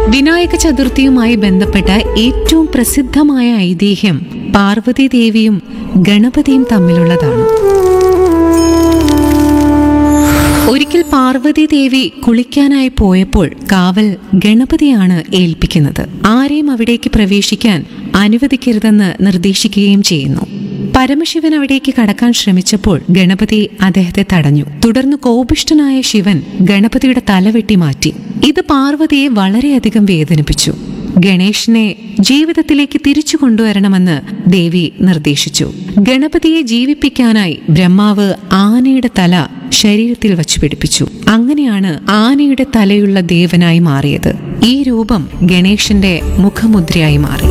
വിനായക ചതുർത്ഥിയുമായി ബന്ധപ്പെട്ട ഏറ്റവും പ്രസിദ്ധമായ ഐതിഹ്യം പാർവതി ദേവിയും ഗണപതിയും തമ്മിലുള്ളതാണ് ഒരിക്കൽ പാർവതി ദേവി കുളിക്കാനായി പോയപ്പോൾ കാവൽ ഗണപതിയാണ് ഏൽപ്പിക്കുന്നത് ആരെയും അവിടേക്ക് പ്രവേശിക്കാൻ അനുവദിക്കരുതെന്ന് നിർദ്ദേശിക്കുകയും ചെയ്യുന്നു പരമശിവൻ അവിടേക്ക് കടക്കാൻ ശ്രമിച്ചപ്പോൾ ഗണപതി അദ്ദേഹത്തെ തടഞ്ഞു തുടർന്ന് കോപിഷ്ഠനായ ശിവൻ ഗണപതിയുടെ തല വെട്ടി മാറ്റി ഇത് പാർവതിയെ വളരെയധികം വേദനിപ്പിച്ചു ഗണേഷിനെ ജീവിതത്തിലേക്ക് തിരിച്ചു കൊണ്ടുവരണമെന്ന് ദേവി നിർദ്ദേശിച്ചു ഗണപതിയെ ജീവിപ്പിക്കാനായി ബ്രഹ്മാവ് ആനയുടെ തല ശരീരത്തിൽ വച്ചു പിടിപ്പിച്ചു അങ്ങനെയാണ് ആനയുടെ തലയുള്ള ദേവനായി മാറിയത് ഈ രൂപം ഗണേശന്റെ മുഖമുദ്രയായി മാറി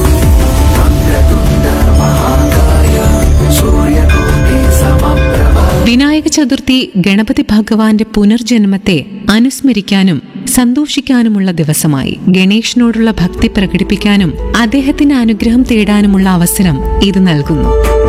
വിനായക ചതുർത്ഥി ഗണപതി ഭഗവാന്റെ പുനർജന്മത്തെ അനുസ്മരിക്കാനും സന്തോഷിക്കാനുമുള്ള ദിവസമായി ഗണേഷിനോടുള്ള ഭക്തി പ്രകടിപ്പിക്കാനും അദ്ദേഹത്തിന്റെ അനുഗ്രഹം തേടാനുമുള്ള അവസരം ഇത് നൽകുന്നു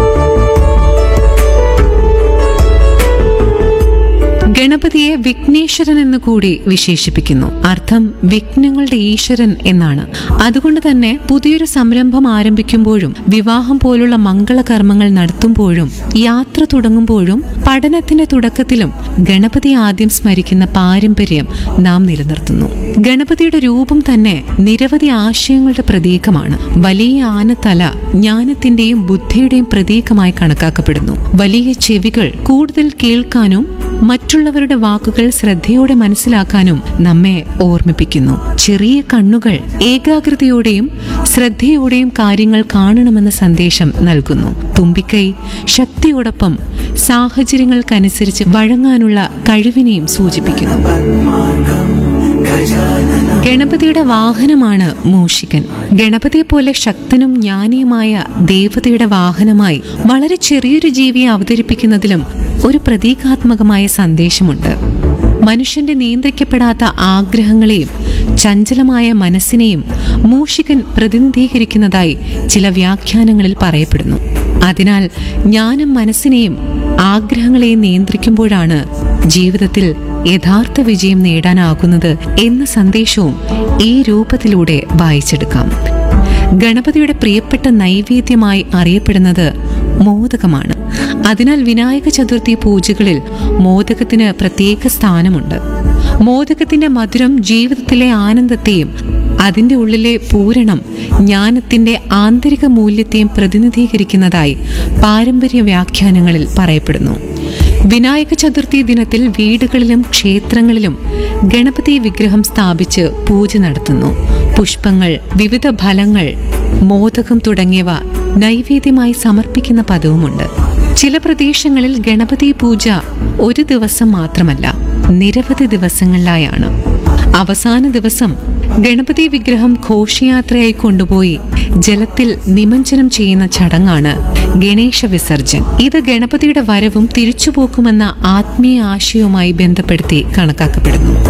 ഗണപതിയെ വിഘ്നേശ്വരൻ എന്ന് കൂടി വിശേഷിപ്പിക്കുന്നു അർത്ഥം വിഘ്നങ്ങളുടെ ഈശ്വരൻ എന്നാണ് അതുകൊണ്ട് തന്നെ പുതിയൊരു സംരംഭം ആരംഭിക്കുമ്പോഴും വിവാഹം പോലുള്ള മംഗളകർമ്മങ്ങൾ നടത്തുമ്പോഴും യാത്ര തുടങ്ങുമ്പോഴും പഠനത്തിന്റെ തുടക്കത്തിലും ഗണപതി ആദ്യം സ്മരിക്കുന്ന പാരമ്പര്യം നാം നിലനിർത്തുന്നു ഗണപതിയുടെ രൂപം തന്നെ നിരവധി ആശയങ്ങളുടെ പ്രതീകമാണ് വലിയ ആനത്തല ജ്ഞാനത്തിന്റെയും ബുദ്ധിയുടെയും പ്രതീകമായി കണക്കാക്കപ്പെടുന്നു വലിയ ചെവികൾ കൂടുതൽ കേൾക്കാനും മറ്റുള്ളവരുടെ വാക്കുകൾ ശ്രദ്ധയോടെ മനസ്സിലാക്കാനും നമ്മെ ഓർമ്മിപ്പിക്കുന്നു ചെറിയ കണ്ണുകൾ ഏകാഗ്രതയോടെയും ശ്രദ്ധയോടെയും കാര്യങ്ങൾ കാണണമെന്ന സന്ദേശം നൽകുന്നു തുമ്പിക്കൈ ശക്തിയോടൊപ്പം സാഹചര്യങ്ങൾക്കനുസരിച്ച് വഴങ്ങാനുള്ള കഴിവിനെയും സൂചിപ്പിക്കുന്നു ഗണപതിയുടെ വാഹനമാണ് മൂഷികൻ ഗണപതിയെ പോലെ ശക്തനും ജ്ഞാനിയുമായ ദേവതയുടെ വാഹനമായി വളരെ ചെറിയൊരു ജീവിയെ അവതരിപ്പിക്കുന്നതിലും ഒരു പ്രതീകാത്മകമായ സന്ദേശമുണ്ട് മനുഷ്യന്റെ നിയന്ത്രിക്കപ്പെടാത്ത ആഗ്രഹങ്ങളെയും ചഞ്ചലമായ മനസ്സിനെയും മൂഷികൻ പ്രതിനിധീകരിക്കുന്നതായി ചില വ്യാഖ്യാനങ്ങളിൽ പറയപ്പെടുന്നു അതിനാൽ ജ്ഞാനം മനസ്സിനെയും ആഗ്രഹങ്ങളെയും നിയന്ത്രിക്കുമ്പോഴാണ് ജീവിതത്തിൽ യഥാർത്ഥ വിജയം നേടാനാകുന്നത് എന്ന സന്ദേശവും ഈ രൂപത്തിലൂടെ വായിച്ചെടുക്കാം ഗണപതിയുടെ പ്രിയപ്പെട്ട നൈവേദ്യമായി അറിയപ്പെടുന്നത് മോദകമാണ് അതിനാൽ വിനായക ചതുർത്ഥി പൂജകളിൽ മോദകത്തിന് പ്രത്യേക സ്ഥാനമുണ്ട് മോദകത്തിന്റെ മധുരം ജീവിതത്തിലെ ആനന്ദത്തെയും അതിന്റെ ഉള്ളിലെ പൂരണം ജ്ഞാനത്തിന്റെ ആന്തരിക മൂല്യത്തെയും പ്രതിനിധീകരിക്കുന്നതായി പാരമ്പര്യ വ്യാഖ്യാനങ്ങളിൽ പറയപ്പെടുന്നു വിനായക ചതുർത്ഥി ദിനത്തിൽ വീടുകളിലും ക്ഷേത്രങ്ങളിലും ഗണപതി വിഗ്രഹം സ്ഥാപിച്ച് പൂജ നടത്തുന്നു പുഷ്പങ്ങൾ വിവിധ ഫലങ്ങൾ മോദകം തുടങ്ങിയവ നൈവേദ്യമായി സമർപ്പിക്കുന്ന പതിവുമുണ്ട് ചില പ്രദേശങ്ങളിൽ ഗണപതി പൂജ ഒരു ദിവസം മാത്രമല്ല നിരവധി ദിവസങ്ങളിലായാണ് അവസാന ദിവസം ഗണപതി വിഗ്രഹം ഘോഷയാത്രയായി കൊണ്ടുപോയി ജലത്തിൽ നിമഞ്ജനം ചെയ്യുന്ന ചടങ്ങാണ് ഗണേശ വിസർജൻ ഇത് ഗണപതിയുടെ വരവും തിരിച്ചുപോക്കുമെന്ന ആത്മീയ ആശയവുമായി ബന്ധപ്പെടുത്തി കണക്കാക്കപ്പെടുന്നു